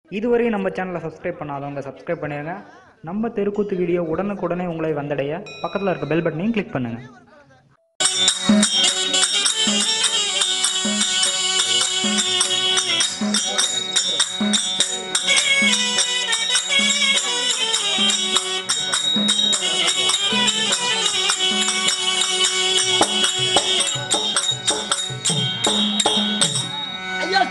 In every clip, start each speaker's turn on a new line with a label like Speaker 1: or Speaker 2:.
Speaker 1: இதுவரையும் நம்ம சேனலை சப்ஸ்கிரைப் பண்ணாதவங்க சப்ஸ்கிரைப் பண்ணிடுங்க நம்ம தெருக்கூத்து வீடியோ உடனுக்குடனே உங்களை வந்தடைய பக்கத்தில் இருக்க பெல் பட்டனையும் கிளிக் பண்ணுங்கள்
Speaker 2: ஐயா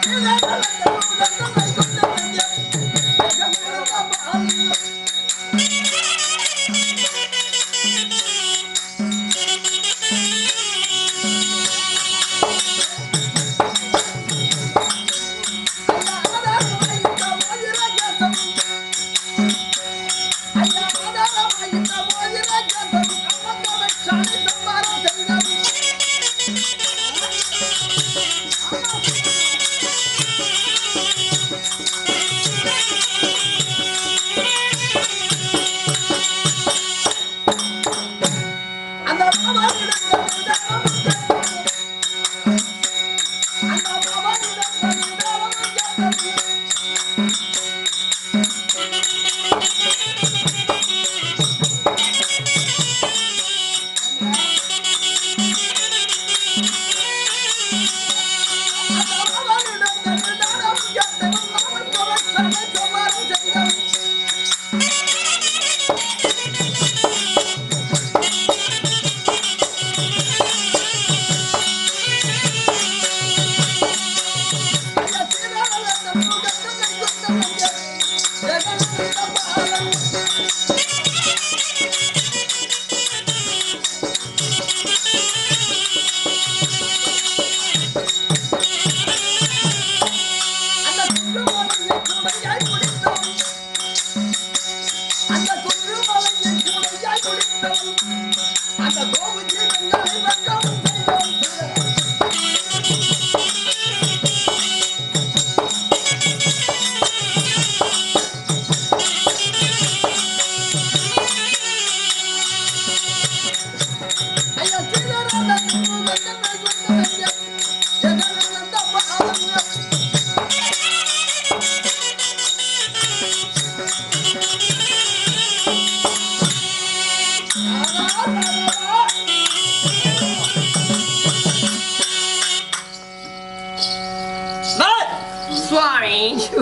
Speaker 2: அந்த அந்த குன்றுமலையை கூடையாய் குளித்தவன் அந்த கோபுஜி கண்களை வெட்கம் செய்தவன் ஐயா சீதராம குமுகத்தன்மை குந்தமையா ஜெகநானந்த பாலங்க
Speaker 3: சுவாமி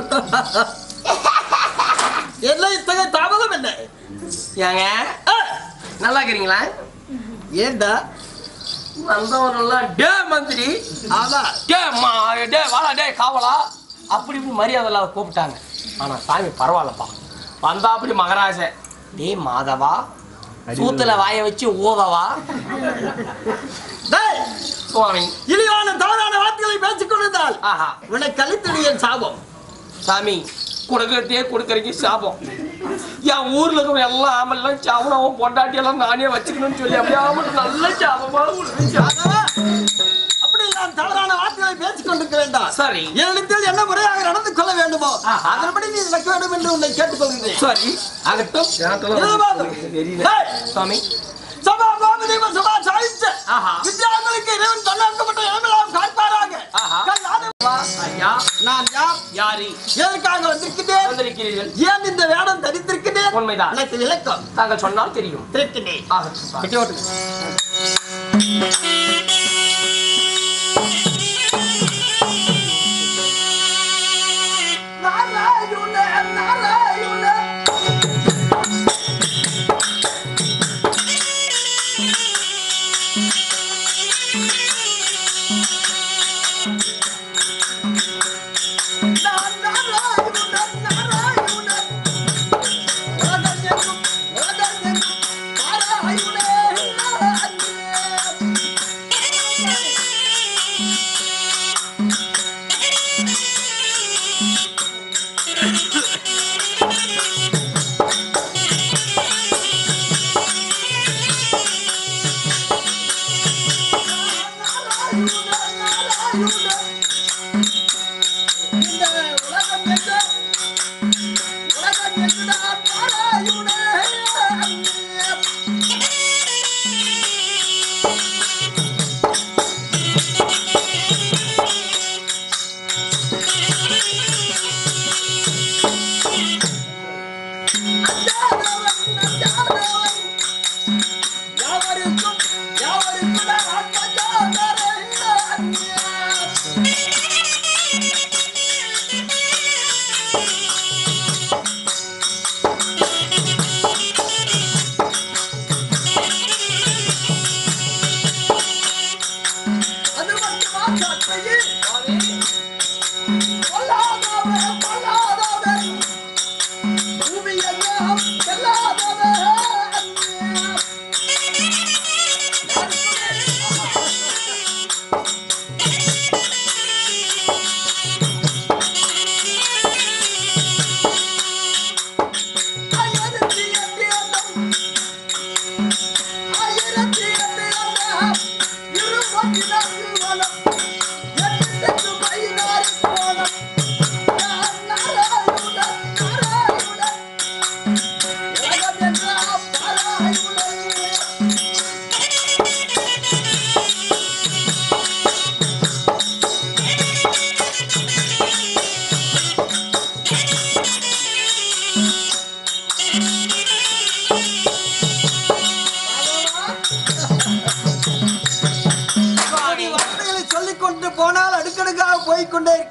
Speaker 2: என்ன இத்தகைய தாமதம் என்ன
Speaker 3: ஏங்க
Speaker 2: ஆ,
Speaker 3: நல்லா இருக்கிறீங்களா
Speaker 2: ஏண்டா
Speaker 3: வந்தவரெல்லாம் டே மந்திரி
Speaker 2: ஆனா
Speaker 3: டே மா டே வாடா டே காவலா அப்படி இப்படி மரியாதை இல்லாத கூப்பிட்டாங்க ஆனா சாமி பரவாயில்லப்பா வந்தா அப்படி மகராஜ டே மாதவா சூத்துல வாய வச்சு ஊதவா
Speaker 2: டேய்,
Speaker 3: சுவாமி
Speaker 2: இழிவான தவறான வார்த்தைகளை பேசிக் கொண்டிருந்தால்
Speaker 3: ஆஹா
Speaker 2: உன்னை கழித்துடைய சாபம்
Speaker 3: சாமி கொடுக்கறதே கொடுக்கறக்கு சாபம் என் ஊர்ல இருக்கிற எல்லா ஆமெல்லாம் சாவனம் பொண்டாட்டி எல்லாம் நானே வச்சுக்கணும்னு சொல்லி அப்படியே ஆமல் நல்ல சாபமா கொடுக்கு சாபம்.
Speaker 2: ஆகவா, அப்படி நான் தவறான வார்த்தைகளை பேசிக் கொண்டிருக்க வேண்டாம்
Speaker 3: சரி
Speaker 2: என்னிடத்தில் என்ன முறையாக நடந்து கொள்ள வேண்டுமோ
Speaker 3: ஆஹா.
Speaker 2: அதன்படி நீ நடக்க வேண்டும் என்று உன்னை கேட்டுக்கொள்கிறேன்
Speaker 3: சரி ஆகட்டும்
Speaker 2: இருபாதம். டேய்,
Speaker 3: சுவாமி
Speaker 2: சபா கோமதீப சபா சாதிச்ச
Speaker 3: ஆஹா.
Speaker 2: வித்யாங்களுக்கு இறைவன் தன்னாக்கப்பட்ட இடமெல்லாம் காப்பாராக
Speaker 3: ஆஹா.
Speaker 2: கல்லாத
Speaker 3: ஐயா
Speaker 2: நான் யார்
Speaker 3: யாரி
Speaker 2: எதற்காக வந்திருக்கிறேன்
Speaker 3: வந்திருக்கிறீர்கள்
Speaker 2: ஏன் இந்த வேடம் தரித்திருக்கிறேன்
Speaker 3: உண்மைதான்.
Speaker 2: எனக்கு விளக்கம்
Speaker 3: தாங்கள் சொன்னால் தெரியும்
Speaker 2: திருக்கிறேன்
Speaker 3: ஆகட்டும்
Speaker 2: வெட்டி ஓட்டுங்க நாராயண நாராயண நான் நாராயண நாராயண ராஜன் ராஜன் நாராயண நாராயண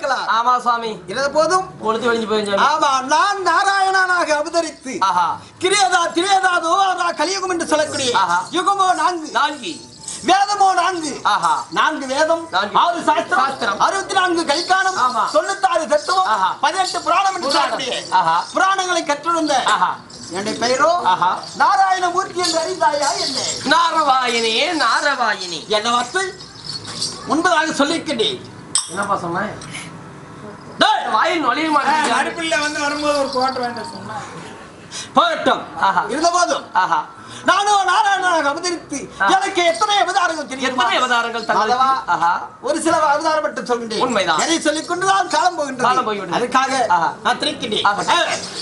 Speaker 2: பார்க்கலாம்
Speaker 3: ஆமா சுவாமி
Speaker 2: இருந்த போதும்
Speaker 3: கொளுத்து வெளிஞ்சு போயிருந்தோம்
Speaker 2: ஆமா நான் நாராயணனாக அவதரித்து
Speaker 3: ஆஹா
Speaker 2: கிரியதா திரியதா தோதா கலியுகம் என்று சொல்லக்கூடிய
Speaker 3: ஆஹா.
Speaker 2: யுகமோ நான்கு
Speaker 3: நான்கி
Speaker 2: வேதமோ நான்கு
Speaker 3: ஆஹா
Speaker 2: நான்கு வேதம்
Speaker 3: நான்கு.
Speaker 2: ஆறு சாஸ்திரம்
Speaker 3: சாஸ்திரம்.
Speaker 2: அறுபத்தி நான்கு கலிக்கானம்
Speaker 3: ஆமா.
Speaker 2: தொண்ணூத்தாறு தத்துவம்
Speaker 3: ஆஹா.
Speaker 2: பதினெட்டு புராணம் என்று
Speaker 3: புராணம்.
Speaker 2: சொல்லக்கூடிய
Speaker 3: ஆஹா.
Speaker 2: புராணங்களை கற்றிருந்த
Speaker 3: ஆஹா
Speaker 2: என்னுடைய பெயரோ
Speaker 3: ஆஹா.
Speaker 2: நாராயணமூர்த்தி என்று அறிந்தாயா என்ன
Speaker 3: நாரவாயினி நாரவாயினி
Speaker 2: என்ன வார்த்தை முன்பதாக சொல்லியிருக்கின்றேன்
Speaker 3: என்னப்பா சொன்னேன்
Speaker 2: டேய்,
Speaker 3: வாயில் நுழைய மாட்டேங்குது
Speaker 4: அடுப்பில் வந்து வரும்போது ஒரு கோட்டை வேண்டாம் சொன்னா
Speaker 2: போகட்டும்
Speaker 3: ஆஹா.
Speaker 2: இருந்த போதும்
Speaker 3: ஆஹா
Speaker 2: நானும் நாராயணனாக அவதரித்து
Speaker 3: ஆ.
Speaker 2: எனக்கு எத்தனை அவதாரங்கள் தெரியுமா
Speaker 3: எத்தனை அவதாரங்கள் தங்களுக்கு
Speaker 2: மாதவா,
Speaker 3: ஆஹா
Speaker 2: ஒரு சில அவதாரம் மட்டும் சொல்கின்றேன்
Speaker 3: உண்மைதான்.
Speaker 2: எதை சொல்லிக் கொண்டுதான் காலம் போகின்றது
Speaker 3: காலம் போய்விட்டது.
Speaker 2: அதுக்காக
Speaker 3: ஆஹா.
Speaker 2: நான் திரிக்கின்றேன்
Speaker 3: ஆகட்டும்.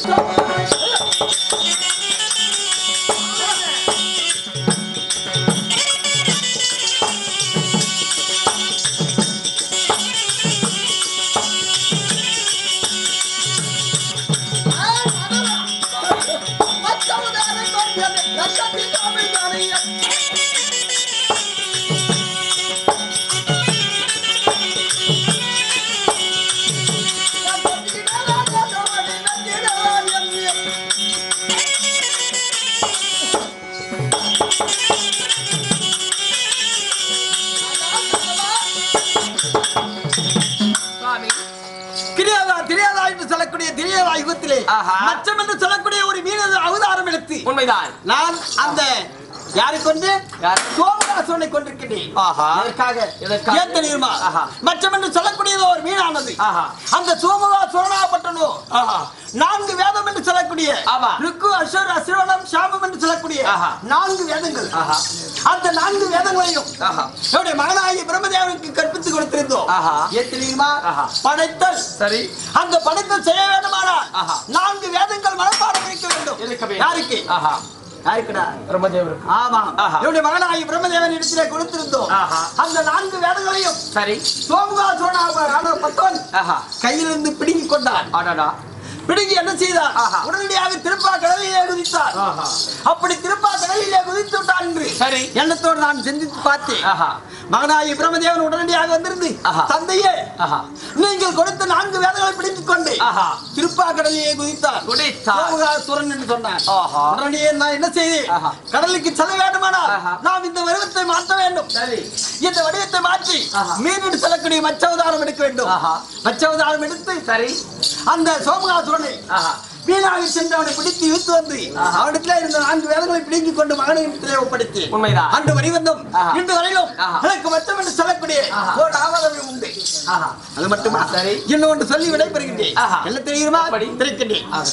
Speaker 3: சுவாமி
Speaker 2: கிரியாதா திரியாதா என்று சொல்லக்கூடிய திரியாதா யுகத்திலே
Speaker 3: ஆஹா.
Speaker 2: மச்சம் என்று சொல்லக்கூடிய ஒரு மீன அவதாரம் எடுத்து
Speaker 3: உண்மைதான்
Speaker 2: நான் அந்த யாரை கொண்டு
Speaker 3: யார்?
Speaker 2: சோமராசனை கொண்டிருக்கிறேன்
Speaker 3: ஆஹா.
Speaker 2: அதற்காக
Speaker 3: எதற்காக?
Speaker 2: ஏன் தெரியுமா
Speaker 3: ஆஹா.
Speaker 2: மச்சம் என்று சொல்லக்கூடியது ஒரு மீனானது
Speaker 3: ஆஹா.
Speaker 2: அந்த சோமகா சோழனாப்பட்டனோ
Speaker 3: ஆஹா
Speaker 2: நான்கு வேதம் என்று சொல்லக்கூடிய
Speaker 3: ஆமா.
Speaker 2: ருக்கு அசுர் அசுரவனம் சாமம் என்று சொல்லக்கூடிய
Speaker 3: ஆஹா.
Speaker 2: நான்கு வேதங்கள்
Speaker 3: ஆஹா.
Speaker 2: அந்த நான்கு வேதங்களையும்
Speaker 3: ஆஹா
Speaker 2: என்னுடைய மகனாகிய பிரம்மதேவனுக்கு கற்பித்து கொடுத்திருந்தோம்
Speaker 3: ஆஹா.
Speaker 2: ஏன் தெரியுமா
Speaker 3: ஆஹா.
Speaker 2: படைத்தல்
Speaker 3: சரி
Speaker 2: அந்த படைத்தல் செய்ய வேண்டுமானால்
Speaker 3: ஆஹா.
Speaker 2: நான்கு வேதங்கள் மனப்பாடம் இருக்க வேண்டும்
Speaker 3: இருக்க வேண்டும்.
Speaker 2: யாருக்கு
Speaker 3: ஆஹா
Speaker 2: யாருக்குடா
Speaker 3: பிரம்மதேவருக்கு
Speaker 2: ஆமா
Speaker 3: ஆஹா.
Speaker 2: என்னுடைய மகனாகி பிரம்மதேவன் இடத்திலே கொடுத்திருந்தோம்
Speaker 3: ஆஹா.
Speaker 2: அந்த நான்கு வேதங்களையும்
Speaker 3: சரி
Speaker 2: சோமுகா சோழ பத்தவன்
Speaker 3: ஆஹா
Speaker 2: கையிலிருந்து பிடுங்கிக் கொண்டான்
Speaker 3: ஆடாடா
Speaker 2: பிடுங்கி என்ன செய்தார்
Speaker 3: ஆஹா.
Speaker 2: உடனடியாக திருப்பா கடலிலே குதித்தார்
Speaker 3: ஆஹா
Speaker 2: அப்படி திருப்பா கடலிலே குதித்து விட்டான் என்று
Speaker 3: சரி.
Speaker 2: எண்ணத்தோடு நான் சிந்தித்து பார்த்தேன்
Speaker 3: ஆஹா
Speaker 2: மகனாகி பிரம்மதேவன் உடனடியாக வந்திருந்து
Speaker 3: ஆஹா.
Speaker 2: தந்தையே
Speaker 3: ஆஹா
Speaker 2: நீங்கள் கொடுத்த நான்கு வேதங்களை பிடித்துக் கொண்டு
Speaker 3: ஆஹா.
Speaker 2: திருப்பா கடலிலே குதித்தார்
Speaker 3: குதித்தார்.
Speaker 2: சோமுகாசுரன் என்று சொன்னார்
Speaker 3: ஆஹா.
Speaker 2: உடனடியே நான் என்ன செய்தேன்
Speaker 3: ஆஹா.
Speaker 2: கடலுக்கு செல்ல வேண்டுமானால்
Speaker 3: ஆஹா.
Speaker 2: நாம் இந்த வடிவத்தை மாற்ற வேண்டும்
Speaker 3: சரி
Speaker 2: இந்த வடிவத்தை மாற்றி
Speaker 3: ஆஹா.
Speaker 2: மீன் என்று சொல்லக்கூடிய மச்சவதாரம் எடுக்க வேண்டும்
Speaker 3: ஆஹா.
Speaker 2: மச்சவதாரம் எடுத்து
Speaker 3: சரி
Speaker 2: அந்த சோமகாசுரனை
Speaker 3: ஆஹா
Speaker 2: வீணாக சென்று அவனை பிடித்து இழுத்து வந்து
Speaker 3: ஆஹா.
Speaker 2: அவனிடத்திலே இருந்த நான்கு வேதங்களை பிடுங்கிக் கொண்டு மகனிடத்திலே ஒப்படைத்து
Speaker 3: உண்மைதான்.
Speaker 2: அன்று வரிவந்தும்
Speaker 3: ஆஹா.
Speaker 2: இன்று வரையிலும்
Speaker 3: ஆஹா.
Speaker 2: எனக்கு மச்சம் என்று சொல்லக்கூடிய
Speaker 3: ஆஹா.
Speaker 2: ஒரு ஆவதம் உண்டு
Speaker 3: ஆஹா
Speaker 2: அது மட்டுமா
Speaker 3: சரி.
Speaker 2: இன்னும் ஒன்று சொல்லி விடைபெறுகின்றேன்
Speaker 3: ஆஹா.
Speaker 2: என்ன தெரியுமா
Speaker 3: எப்படி?
Speaker 2: தெரிவிக்கின்றேன்
Speaker 3: ஆஹா.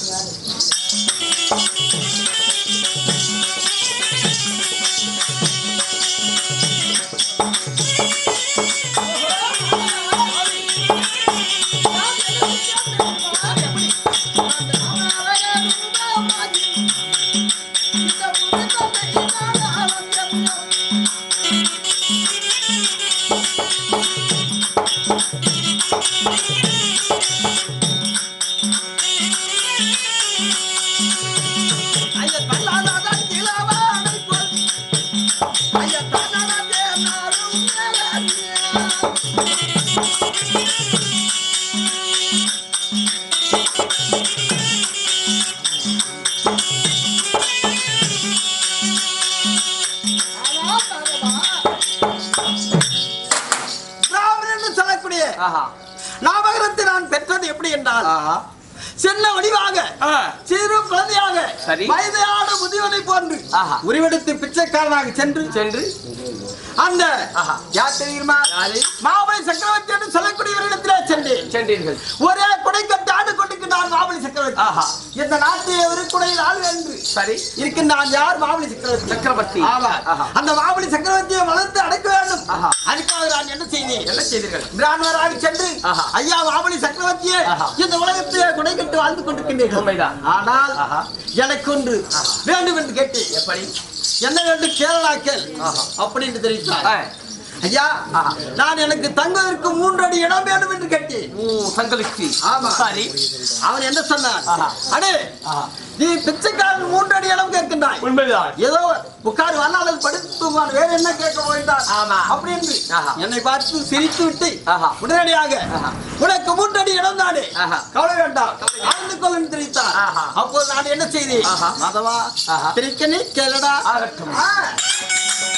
Speaker 2: ஐயா, தள்ளாதான் கிழவானை போல். ஐயா, தன்னாலே நாடும் மேலாதியா. பிராமணன் என்று சொல்லக்கூடிய
Speaker 3: ஆஹா
Speaker 2: நாமகரத்தை நான் பெற்றது எப்படி என்றால்
Speaker 3: ஆஹா
Speaker 2: சின்ன வடிவாக
Speaker 3: ஆ.
Speaker 2: சிறு குழந்தையாக
Speaker 3: சரி.
Speaker 2: வயதையான முதியவனை போன்று
Speaker 3: ஆஹா.
Speaker 2: உருவெடுத்து பிச்சைக்காரனாக சென்று
Speaker 3: சென்று
Speaker 2: அந்த
Speaker 3: ஆஹா.
Speaker 2: யார் தெரியுமா
Speaker 3: யாரு?
Speaker 2: மாபலி சக்கரவர்த்தி என்று சொல்லக்கூடியவரிடத்திலே சென்றேன்
Speaker 3: சென்றீர்கள்
Speaker 2: ஒரே குடைக்கட்டு ஆண்டு கொண்டிருக்கிறார் மாபலி சக்கரவர்த்தி
Speaker 3: ஆஹா.
Speaker 2: இந்த நாட்டை ஒரு குடையில் ஆள் என்று
Speaker 3: சரி
Speaker 2: இருக்கின்றான் யார் மாபலி சக்கரவர்த்தி
Speaker 3: சக்கரவர்த்தி
Speaker 2: ஆமா
Speaker 3: ஆஹா.
Speaker 2: அந்த மாபலி சக்கரவர்த்தியை வளர்த்து அடக்க வேண்டும்
Speaker 3: ஆஹா.
Speaker 2: அதுக்காக நான் என்ன செய்தேன்
Speaker 3: என்ன செய்தீர்கள்
Speaker 2: பிராமணராக சென்று
Speaker 3: ஆஹா.
Speaker 2: ஐயா மாபலி சக்கரவர்த்தியே
Speaker 3: ஆஹா.
Speaker 2: இந்த உலகத்திலே குடை கட்டு வாழ்ந்து கொண்டிருக்கின்றீர்கள்
Speaker 3: உண்மைதான்.
Speaker 2: ஆனால்
Speaker 3: ஆஹா.
Speaker 2: எனக்கு ஒன்று வேண்டும் என்று கேட்டேன்
Speaker 3: எப்படி
Speaker 2: என்ன வேண்டும் கேரளா கேள்
Speaker 3: ஆஹா.
Speaker 2: அப்படின்னு தெரிவித்தார்
Speaker 3: ஆ.
Speaker 2: ஐயா நான் எனக்கு தங்குவதற்கு மூன்று அடி இடம் வேண்டும் என்று கேட்டேன்
Speaker 3: ஓ தங்களுக்கு
Speaker 2: ஆமா.
Speaker 3: சரி
Speaker 2: அவன் என்ன சொன்னான்
Speaker 3: ஆஹா.
Speaker 2: அடே
Speaker 3: ஆஹா.
Speaker 2: நீ பிச்சைக்காரன் மூன்று அடி இடம் கேட்கின்றாய்
Speaker 3: உண்மைதான்
Speaker 2: ஏதோ உட்கார் வரலாறு படுத்துவான் வேற என்ன கேட்க போயிட்டான்
Speaker 3: ஆமா.
Speaker 2: அப்படி என்று
Speaker 3: ஆஹா.
Speaker 2: என்னை பார்த்து சிரித்து விட்டு
Speaker 3: ஆஹா.
Speaker 2: உடனடியாக
Speaker 3: ஆஹா.
Speaker 2: உனக்கு மூன்றடி இடம் தானே
Speaker 3: ஆஹா.
Speaker 2: கவலை வேண்டாம் ஆழ்ந்து கொள்ளும் தெரிவித்தார்
Speaker 3: ஆஹா.
Speaker 2: அப்போது நான் என்ன செய்தேன்
Speaker 3: ஆஹா.
Speaker 2: மாதவா
Speaker 3: ஆஹா.
Speaker 2: திரிக்க நீ கேளடா
Speaker 3: ஆகட்டும்
Speaker 2: ஆ.